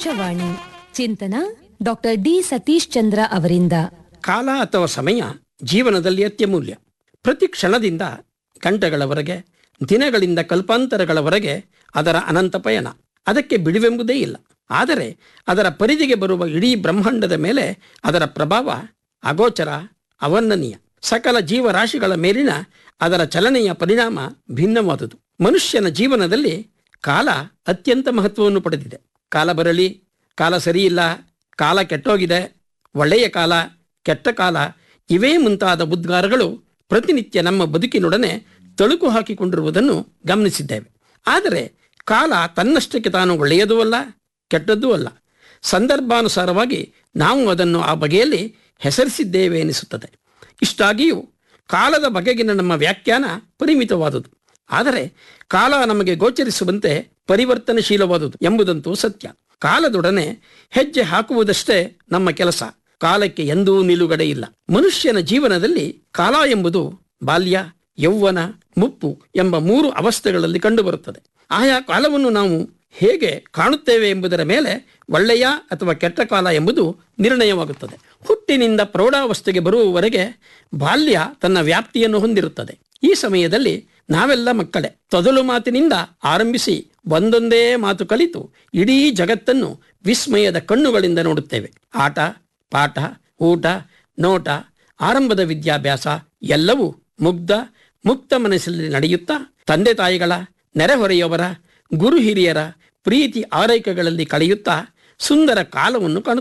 ಆಕಾಶವಾಣಿ ಚಿಂತನ doctor D Satish ಚಂದ್ರ ಅವರಿಂದ ಕಾಲ ಅಥವಾ ಸಮಯ ಜೀವನದಲ್ಲಿ ಅತ್ಯಮೂಲ್ಯ ಪ್ರತಿ ಕ್ಷಣದಿಂದ ಗಂಟೆಗಳವರೆಗೆ ದಿನಗಳಿಂದ ಕಲ್ಪಾಂತರಗಳವರೆಗೆ ಅದರ ಅನಂತ ಪಯಣ ಅದಕ್ಕೆ ಬಿಡುವೆಂಬುದೇ ಇಲ್ಲ ಆದರೆ ಅದರ ಪರಿಧಿಗೆ ಬರುವ ಇಡೀ ಬ್ರಹ್ಮಾಂಡದ ಮೇಲೆ ಅದರ ಪ್ರಭಾವ ಅಗೋಚರ ಅವರ್ಣನೀಯ ಸಕಲ ಜೀವರಾಶಿಗಳ ಮೇಲಿನ ಅದರ ಚಲನೆಯ ಪರಿಣಾಮ ಭಿನ್ನವಾದುದು ಮನುಷ್ಯನ ಜೀವನದಲ್ಲಿ ಕಾಲ ಅತ್ಯಂತ ಮಹತ್ವವನ್ನು ಪಡೆದಿದೆ ಕಾಲ ಬರಲಿ ಕಾಲ ಸರಿಯಿಲ್ಲ ಕಾಲ ಕೆಟ್ಟೋಗಿದೆ ಒಳ್ಳೆಯ ಕಾಲ ಕೆಟ್ಟ ಕಾಲ ಇವೇ ಮುಂತಾದ ಉದ್ಗಾರಗಳು ಪ್ರತಿನಿತ್ಯ ನಮ್ಮ ಬದುಕಿನೊಡನೆ ತಳುಕು ಹಾಕಿಕೊಂಡಿರುವುದನ್ನು ಗಮನಿಸಿದ್ದೇವೆ ಆದರೆ ಕಾಲ ತನ್ನಷ್ಟಕ್ಕೆ ತಾನು ಒಳ್ಳೆಯದೂ ಅಲ್ಲ ಕೆಟ್ಟದ್ದೂ ಅಲ್ಲ ಸಂದರ್ಭಾನುಸಾರವಾಗಿ ನಾವು ಅದನ್ನು ಆ ಬಗೆಯಲ್ಲಿ ಹೆಸರಿಸಿದ್ದೇವೆ ಎನಿಸುತ್ತದೆ ಇಷ್ಟಾಗಿಯೂ ಕಾಲದ ಬಗೆಗಿನ ನಮ್ಮ ವ್ಯಾಖ್ಯಾನ ಪರಿಮಿತವಾದುದು ಆದರೆ ಕಾಲ ನಮಗೆ ಗೋಚರಿಸುವಂತೆ ಪರಿವರ್ತನಶೀಲವಾದುದು ಎಂಬುದಂತೂ ಸತ್ಯ ಕಾಲದೊಡನೆ ಹೆಜ್ಜೆ ಹಾಕುವುದಷ್ಟೇ ನಮ್ಮ ಕೆಲಸ ಕಾಲಕ್ಕೆ ಎಂದೂ ನಿಲುಗಡೆ ಇಲ್ಲ ಮನುಷ್ಯನ ಜೀವನದಲ್ಲಿ ಕಾಲ ಎಂಬುದು ಬಾಲ್ಯ ಯೌವನ ಮುಪ್ಪು ಎಂಬ ಮೂರು ಅವಸ್ಥೆಗಳಲ್ಲಿ ಕಂಡುಬರುತ್ತದೆ ಆಯಾ ಕಾಲವನ್ನು ನಾವು ಹೇಗೆ ಕಾಣುತ್ತೇವೆ ಎಂಬುದರ ಮೇಲೆ ಒಳ್ಳೆಯ ಅಥವಾ ಕೆಟ್ಟ ಕಾಲ ಎಂಬುದು ನಿರ್ಣಯವಾಗುತ್ತದೆ ಹುಟ್ಟಿನಿಂದ ಪ್ರೌಢಾವಸ್ಥೆಗೆ ಬರುವವರೆಗೆ ಬಾಲ್ಯ ತನ್ನ ವ್ಯಾಪ್ತಿಯನ್ನು ಹೊಂದಿರುತ್ತದೆ ಈ ಸಮಯದಲ್ಲಿ ನಾವೆಲ್ಲ ಮಕ್ಕಳೇ ತೊದಲು ಮಾತಿನಿಂದ ಆರಂಭಿಸಿ ಒಂದೊಂದೇ ಮಾತು ಕಲಿತು ಇಡೀ ಜಗತ್ತನ್ನು ವಿಸ್ಮಯದ ಕಣ್ಣುಗಳಿಂದ ನೋಡುತ್ತೇವೆ ಆಟ ಪಾಠ ಊಟ ನೋಟ ಆರಂಭದ ವಿದ್ಯಾಭ್ಯಾಸ ಎಲ್ಲವೂ ಮುಗ್ಧ ಮುಕ್ತ ಮನಸ್ಸಲ್ಲಿ ನಡೆಯುತ್ತಾ ತಂದೆ ತಾಯಿಗಳ ನೆರೆಹೊರೆಯವರ ಗುರು ಹಿರಿಯರ ಪ್ರೀತಿ ಆರೈಕೆಗಳಲ್ಲಿ ಕಳೆಯುತ್ತಾ ಸುಂದರ ಕಾಲವನ್ನು ಕಾಣುತ್ತೇವೆ